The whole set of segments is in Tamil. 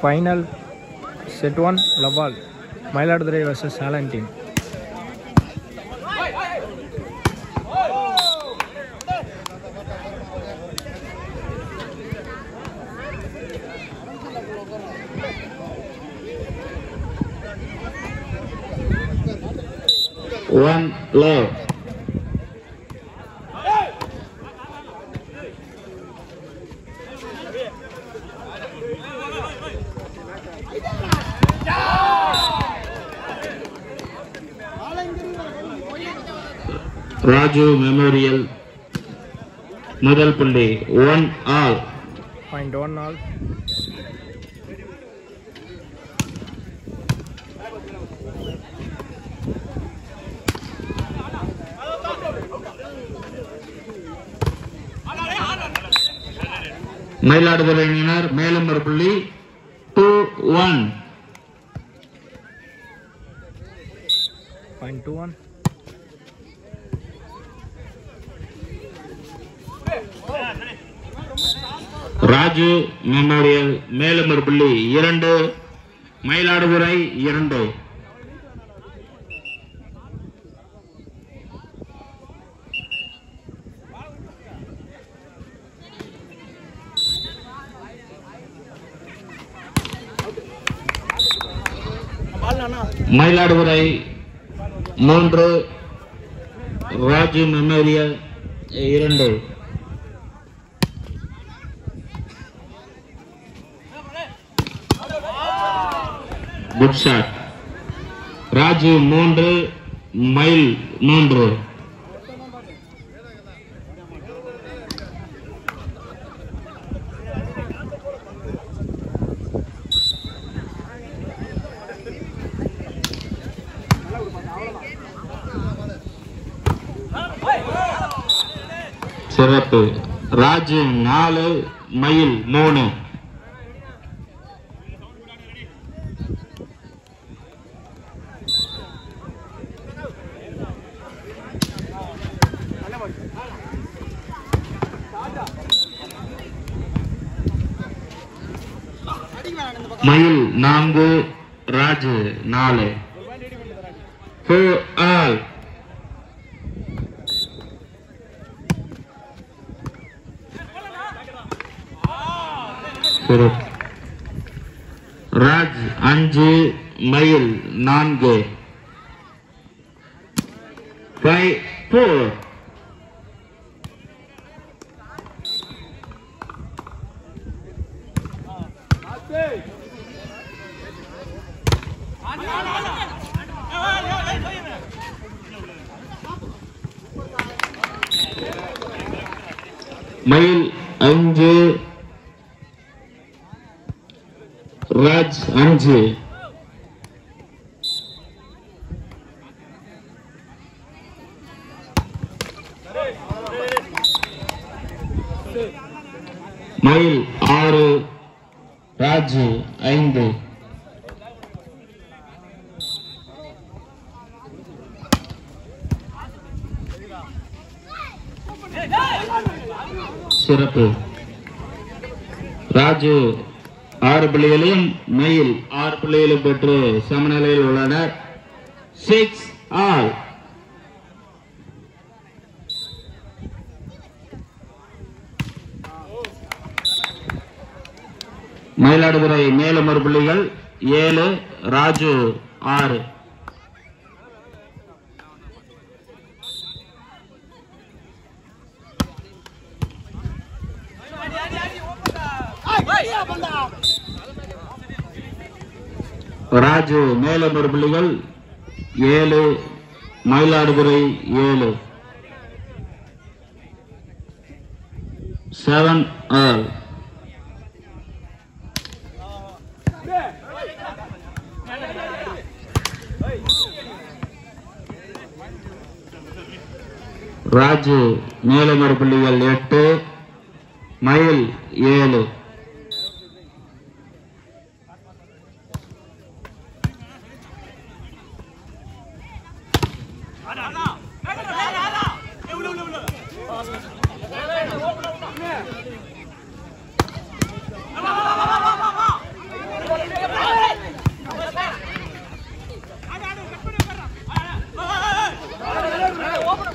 Final set one love all Mayiladuthurai versus Salem team One love. Raju memorial முதல் புள்ளி one all point one all Mayiladuthurai அணியினர் மேலும் ஒரு புள்ளி two one point two one Raju memorial மேலும் ஒரு புள்ளி இரண்டு மயிலாடுதுறை இரண்டு மயிலாடுதுறை மூன்று ராஜு மெமோரியல் இரண்டு குட் ஷாட் ராஜு மூன்று மைல் மூன்று சிறப்பு ராஜு நாலு மயில் மூணு மயில் நான்கு ராஜு நாலு Four all. சிறப்பு. ராஜ் அஞ்சு மயில் நான்கு ஃபைவ் ஃபோர் மயில் அஞ்சு ராஜ் அஞ்சு மயில் ஆறு ராஜு ஐந்து சிறப்பு ராஜு ஆறு புள்ளிகளையும் மயில் ஆறு புள்ளிகளையும் பெற்று சமநிலையில் உள்ளனர் சிக்ஸ் ஆல் மயிலாடுதுறை மேலும் ஒரு புள்ளிகள் ஏழு ராஜு ஆறு ராஜு மேலும் ஒரு புள்ளிகள் ஏழு மயிலாடுதுறை ஏழு செவன் ஆல் ராஜு மேலும் ஒரு புள்ளிகள் எட்டு மயில் ஏழு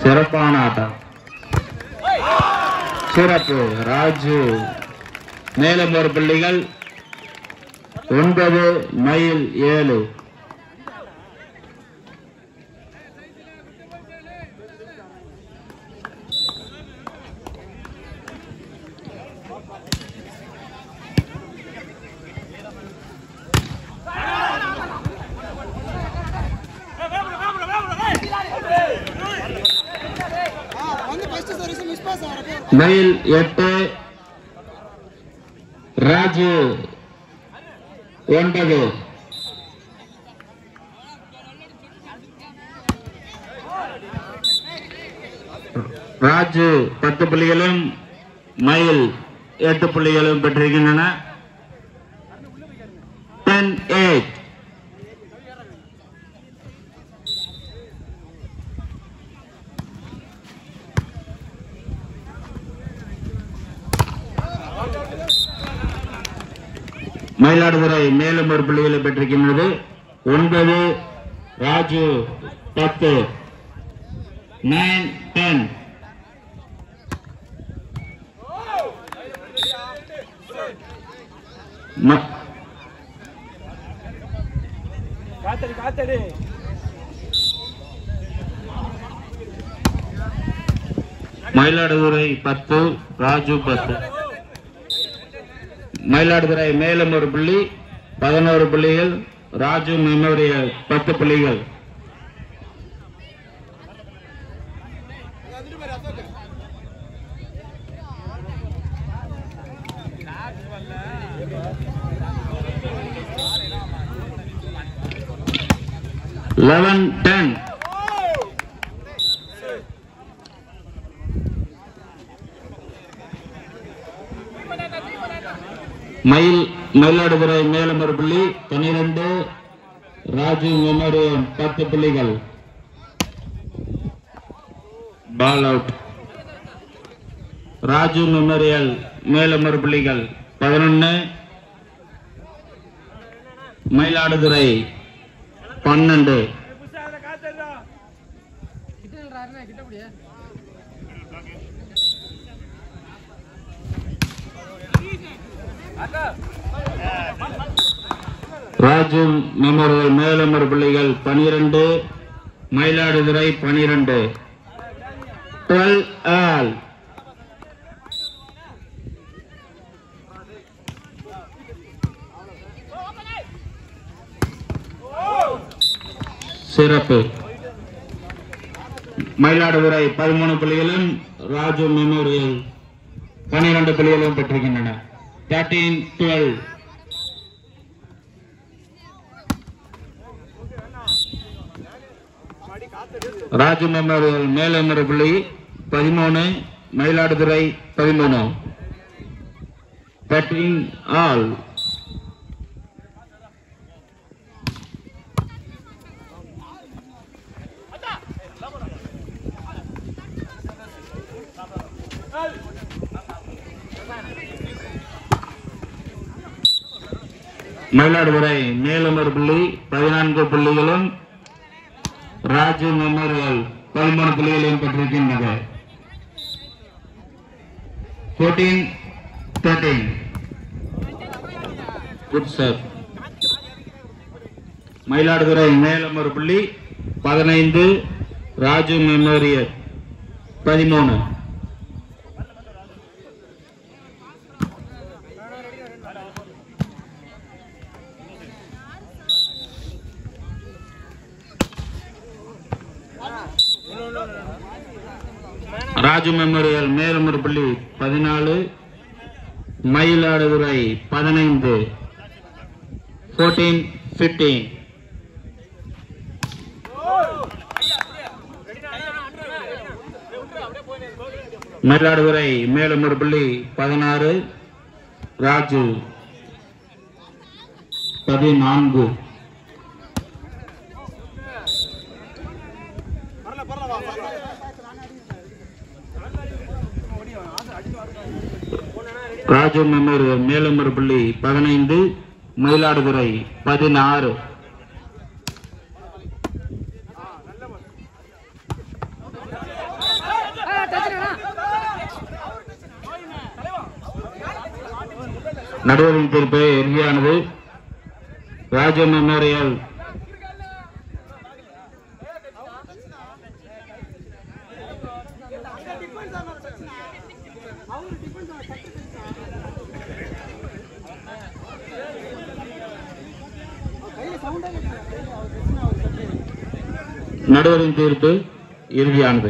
சிறப்பான ஆட்டம் சிறப்பு ராஜு மேலும் ஒரு புள்ளிகள் ஒன்பது மைல் ஏழு வந்து ஃபர்ஸ்ட் சர்வீஸ் மிஸ் பாஸ் ஆகிறப்போ மைல் எட்டு ராஜு ஒன்பது ராஜு பத்து புள்ளிகளும் மயில் எட்டு புள்ளிகளும் பெற்றிருக்கின்றன டென் எயிட் மயிலாடுதுறை மேலும் ஒரு புள்ளிகளை பெற்றிருக்கின்றது ஒன்பது ராஜு பத்து நைன் டென் காத்தடி காத்தடி மயிலாடுதுறை பத்து ராஜு பத்து மயிலாடுதுறை மேலும் ஒரு புள்ளி பதினோரு புள்ளிகள் ராஜு மெமோரியல் பத்து புள்ளிகள் லெவன் டென் மயில் மயிலாடுதுறை மேலும் ஒரு புள்ளி பன்னிரண்டு ராஜு மெமோரியல் பத்து புள்ளிகள் பால் அவுட் ராஜு மெமோரியல் மேலும் ஒரு புள்ளிகள் பதினொன்னு மயிலாடுதுறை பன்னெண்டு ராஜு மெமோரியல் மேலும் ஒரு புள்ளிகள் பனிரெண்டு மயிலாடுதுறை பனிரெண்டு டுவெல் ஆல் சிறப்பு மயிலாடுதுறை பதிமூணு புள்ளிகளும் ராஜு மெமோரியல் பனிரெண்டு புள்ளிகளும் பெற்றிருக்கின்றன தேர்ட்டீன் டுவெல் ராஜு மெமோரியல் மேலும் ஒரு புள்ளி பதிமூணு மயிலாடுதுறை பதிமூணு தேர்ட்டீன் ஆல் மயிலாடுதுறை மேலும் ஒரு புள்ளி பதினான்கு புள்ளிகளும் ராஜு மெமோரியல் பதிமூணு புள்ளிகளையும் பெற்றிருக்கின்றது fourteen thirteen good sir Mayiladuthurai மேலும் ஒரு புள்ளி பதினைந்து ராஜு மெமோரியல் பதிமூணு ராஜு மெமோரியல் மேலும் ஒரு புள்ளி பதினாலு மயிலாடுதுறை பதினைந்து ஃபோர்டீன் ஃபிஃப்டீன் மயிலாடுதுறை மேலும் ஒரு புள்ளி பதினாறு ராஜு பதினான்கு ராஜு மெமோரியல் மேலும் ஒரு புள்ளி பதினைந்து மயிலாடுதுறை பதினாறு நடுவரின் தீர்ப்பு இறுதியானது ராஜ மெமோரியல் நடுவரின் தீர்ப்பு இறுதியானது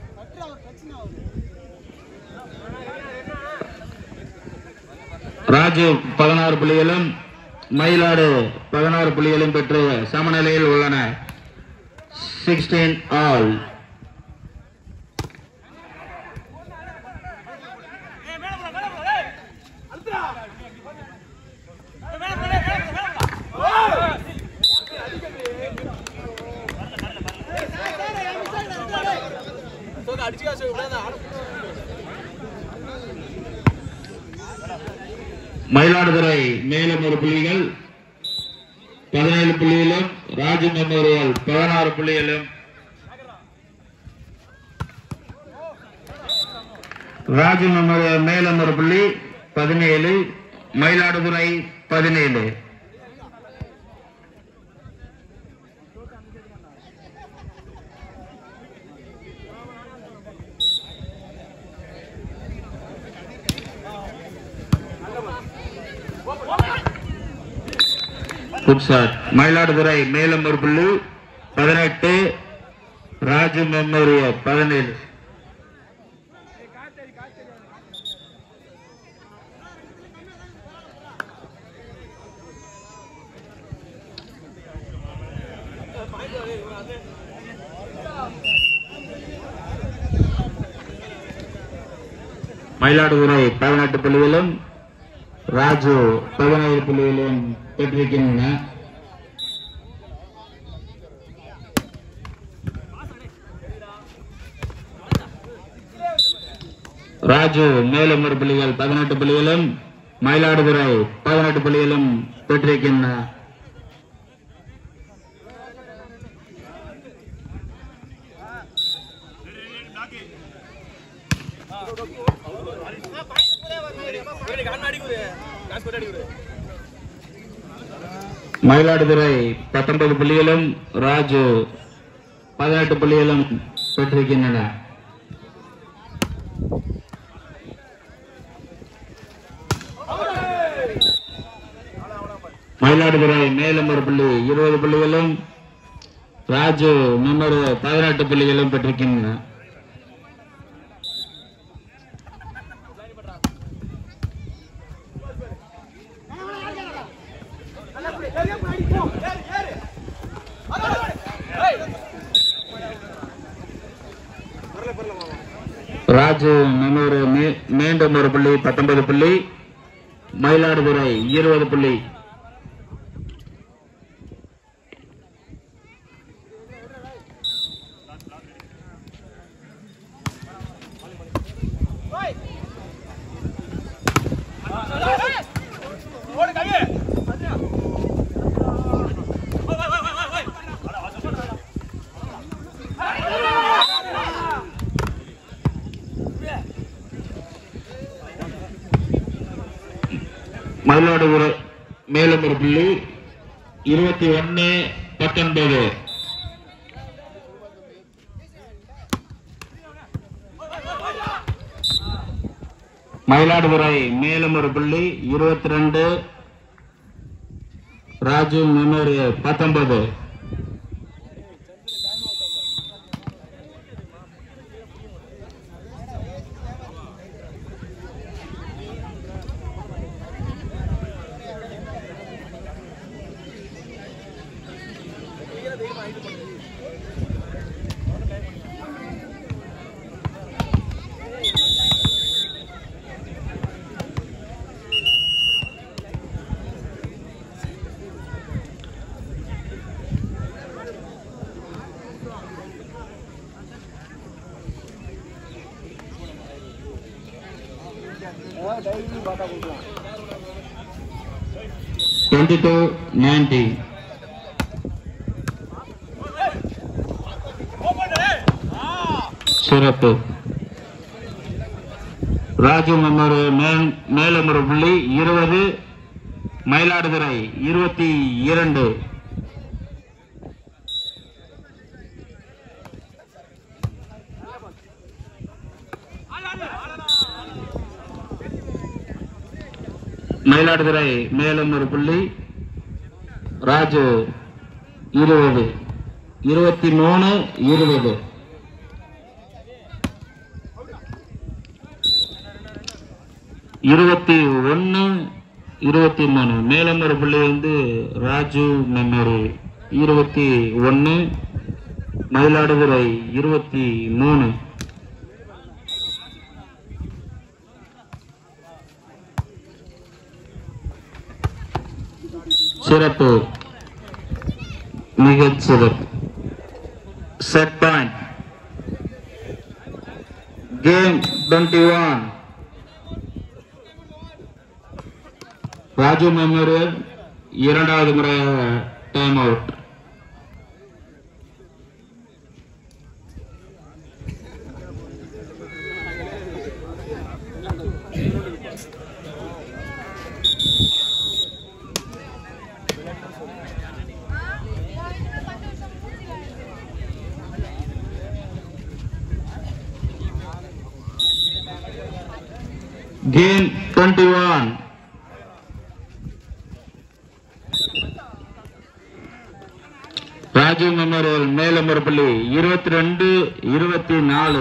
ராஜு பதினாறு புள்ளிகளும் மயிலாடு பதினாறு புள்ளிகளும் பெற்று சமநிலையில் உள்ளன சிக்ஸ்டீன் ஆல் மயிலாடுதுறை மேலும் ஒரு புள்ளிகள் பதினேழு புள்ளியிலும் ராஜு மெமோரியல் பதினாறு புள்ளியிலும் ராஜு மெமோரியல் மேலும் ஒரு புள்ளி பதினேழு மயிலாடுதுறை பதினேழு குட் ஷாட் மயிலாடுதுறை மேலும் ஒரு புள்ளி பதினெட்டு ராஜு மெமோரியல் பதினேழு மயிலாடுதுறை பதினெட்டு புள்ளிகளும் ராஜு பதினேழு புள்ளிகளும் பெற்றிருக்கின்றன ராஜு மேலும் ஒரு புள்ளிகள் பதினெட்டு புள்ளிகளும் மயிலாடுதுறை பதினெட்டு புள்ளிகளும் பெற்றிருக்கின்றன மயிலாடுதுறை பத்தொன்பது புள்ளிகளும் ராஜு பதினெட்டு புள்ளிகளும் பெற்றிருக்கின்றன மயிலாடுதுறை மேலும் ஒரு புள்ளி இருபது புள்ளிகளும் ராஜு முன்னூறு பதினெட்டு புள்ளிகளும் பெற்றிருக்கின்றன ராஜு முன்னூறு மீ- மீண்டும் ஒரு புள்ளி பத்தொன்பது புள்ளி மயிலாடுதுறை இருபது புள்ளி மயிலாடுதுறை மேலும் ஒரு புள்ளி இருபத்தி ஒன்னு பத்தொன்பது மயிலாடுதுறை மேலும் ஒரு புள்ளி இருபத்தி ரெண்டு ராஜு மெமோரியல் பத்தொன்பது டுவெண்ட்டி டூ நைன்டி சிறப்பு ராஜு மெமோரியல் மேல் மேலும் ஒரு புள்ளி இருபது மயிலாடுதுறை இருபத்தி இரண்டு மயிலாடுதுறை மேலும் ஒரு புள்ளி ராஜு இருபது இருபத்தி மூணு இருபது இருபத்தி ஒன்று இருபத்தி மூணு மேலும் ஒரு புள்ளி வந்து ராஜு மெமரி இருபத்தி ஒன்று மயிலாடுதுறை இருபத்தி மூணு சிறப்பு மிகச் சிறப்பு set point game twenty one Raju memorial இரண்டாவது முறையாக time out game twenty one Rajiv memorial மேலும் ஒரு பள்ளி இருபத்தி ரெண்டு இருபத்தி நாலு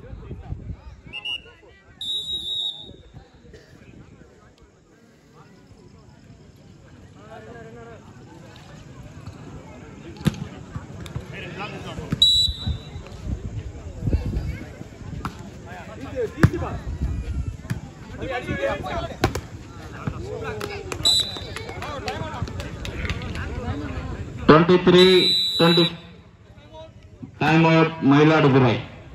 twenty three twenty time out Mayiladuthurai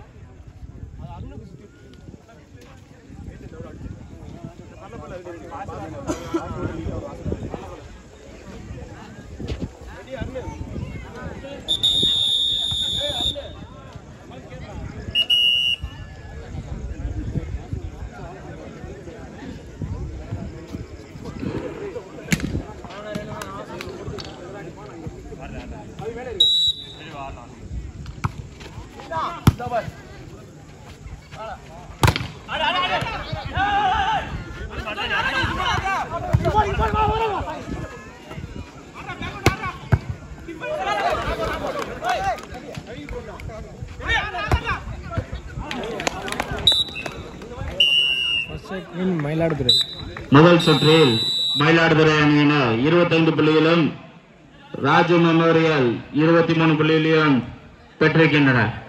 first set win Mayiladuthurai முதல் சுற்றில் மயிலாடுதுறை அணியினர் இருபத்தைந்து புள்ளிகளும் ராஜு மெமோரியல் இருபத்தி மூணு புள்ளிகளையும் பெற்றிருக்கின்றனர்